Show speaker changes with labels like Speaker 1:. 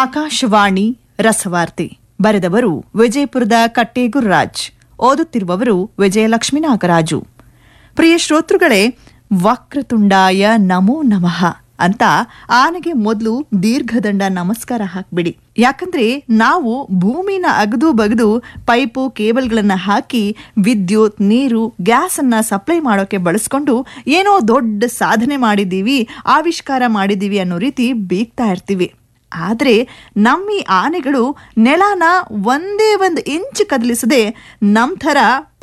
Speaker 1: ಆಕಾಶವಾಣಿ ರಸವಾರ್ತೆ ಬರೆದವರು ವಿಜಯಪುರದ ಕಟ್ಟೇಗುರ್ರಾಜ್ ಓದುತ್ತಿರುವವರು ವಿಜಯಲಕ್ಷ್ಮೀ ನಾಗರಾಜು ಪ್ರಿಯ ಶ್ರೋತೃಗಳೇ ವಕ್ರತುಂಡಾಯ ನಮೋ ನಮಃ ಅಂತ ಆನೆಗೆ ಮೊದಲು ದೀರ್ಘದಂಡ ನಮಸ್ಕಾರ ಹಾಕ್ಬಿಡಿ ಯಾಕಂದ್ರೆ ನಾವು ಭೂಮಿನ ಅಗದು ಬಗದು ಪೈಪು ಕೇಬಲ್ಗಳನ್ನ ಹಾಕಿ ವಿದ್ಯುತ್ ನೀರು ಗ್ಯಾಸ್ ಅನ್ನ ಸಪ್ಲೈ ಮಾಡೋಕೆ ಬಳಸ್ಕೊಂಡು ಏನೋ ದೊಡ್ಡ ಸಾಧನೆ ಮಾಡಿದ್ದೀವಿ ಆವಿಷ್ಕಾರ ಮಾಡಿದ್ದೀವಿ ಅನ್ನೋ ರೀತಿ ಬೀಗ್ತಾ ಇರ್ತೀವಿ ಆದ್ರೆ ನಮ್ಮ ಈ ಆನೆಗಳು ನೆಲನ ಒಂದೇ ಒಂದು ಇಂಚ್ ಕದಲಿಸದೆ ನಮ್ ಥರ